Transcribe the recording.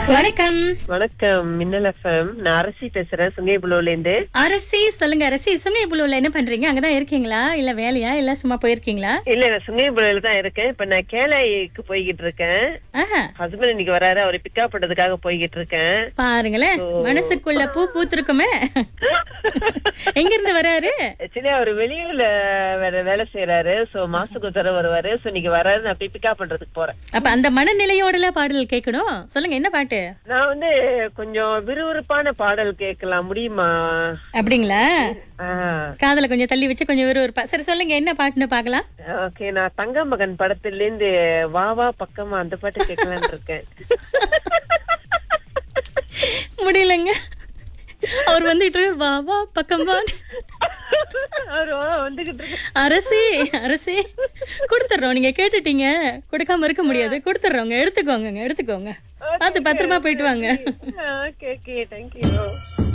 வணக்கம் வணக்கம் மின்னல் எஃப்எம் நான் அரசி பேசுறேன் சுங்கைபுலூர்ல இருந்து அரசி சொல்லுங்க அரசி சுங்கைபுலூர்ல என்ன பண்றீங்க அங்கதான் இருக்கீங்களா இல்ல வேலையா இல்ல சும்மா போயிருக்கீங்களா இல்ல நான் சுங்கைபுலூர்ல தான் இருக்கேன் இப்ப நான் கேலாய்க்கு போய்கிட்டு இருக்கேன் ஆஹா ஹஸ்பண்ட் இன்னைக்கு வராரு அவரை பிக்கப் பண்றதுக்காக போய்கிட்டு இருக்கேன் பாருங்களேன் மனசுக்குள்ள பூ பூத்திருக்குமே எங்க இருந்து வராரு ஆக்சுவலி அவர் வெளியூர்ல வேற வேலை செய்யறாரு சோ மாசத்துக்கு ஒரு தடவை வருவாரு சோ இன்னைக்கு வராரு நான் போய் பிக்கப் பண்றதுக்கு போறேன் அப்ப அந்த மனநிலையோடல பாடல் கேட்கணும் சொல்லுங்க என்ன பாட்டு நான் வந்து கொஞ்சம் விறுவிறுப்பான பாடல் கேட்கலாம் முடியுமா அப்படிங்களா ஆஹ் காதல கொஞ்சம் தள்ளி வச்சு கொஞ்சம் விறுவிறுப்பா சரி சொல்லுங்க என்ன பாட்டுன்னு பாக்கலாம் ஓகே நான் தங்க மகன் படத்துல இருந்து வா வா பக்கமா அந்த பாட்டு கேட்கலான்னு இருக்கேன் முடியலங்க அவர் வந்துட்டு வா வா பக்கம் வா அவரு வந்துகிட்டு இருக்கு அரசி அரசி கொடுத்துட்றோம் நீங்க கேட்டுட்டீங்க கொடுக்காம இருக்க முடியாது கொடுத்துட்றோங்க எடுத்துக்கோங்க எடுத்துக்கோங்க பார்த்து பத்திரமா போயிட்டு வாங்க ஓகே ஓகே தேங்க்யூ